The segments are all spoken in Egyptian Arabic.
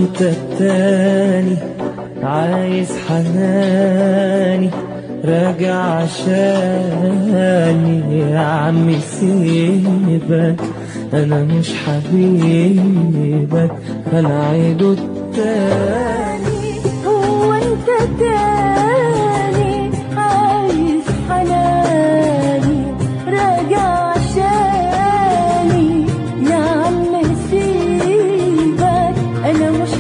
وانت التاني عايز حناني راجع عشاني يا عمي سيبك انا مش حبيبك انا عيده التاني هو انت تاني عايز حناني راجع عشاني يا عم سيبك انا مش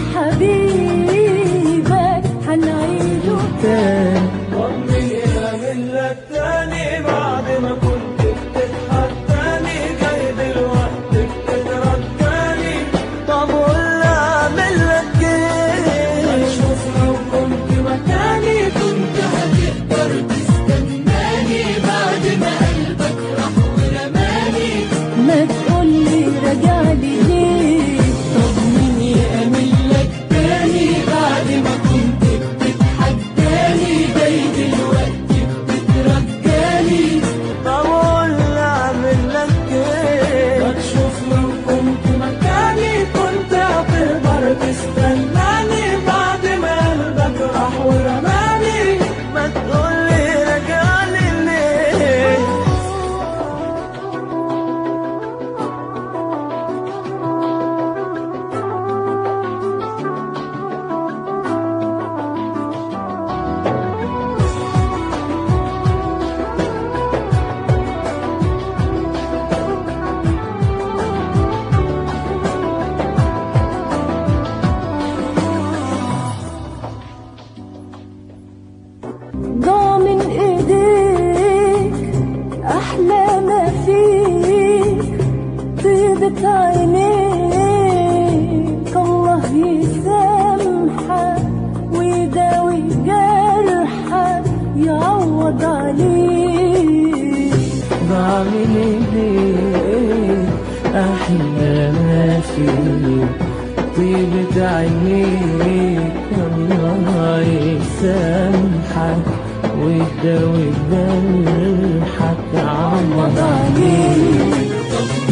حبيبك هنعيده تاني طمني اعمل لك تاني بعد ما كنت بتتحداني جاي دلوقتي بتترجاني طب قول اعمل لك ايه شوف لو كنت مكاني كنت هتقدر تستناني بعد ما قلبك راح ورماني ما تقولي راجعلي ليه طمني اعمل لك تاني بعد ما كنت بتتحداني جاي دلوقتي بتترجاني طب قول اعمل لك ايه ما تشوف لو كنت مكاني كنت هتقدر تستناني بعد ما قلبك راح ورماني ما تقولي رجعلي ليه ضاع من ايديك احلى ما فيك طيبة عينيك الله يسامحك ويداوي جرحك يعوض عليك ضاع من ايديك احلى ما فيك طيبة عينيك الله يسامحك ويداوي جرحك عوض عليك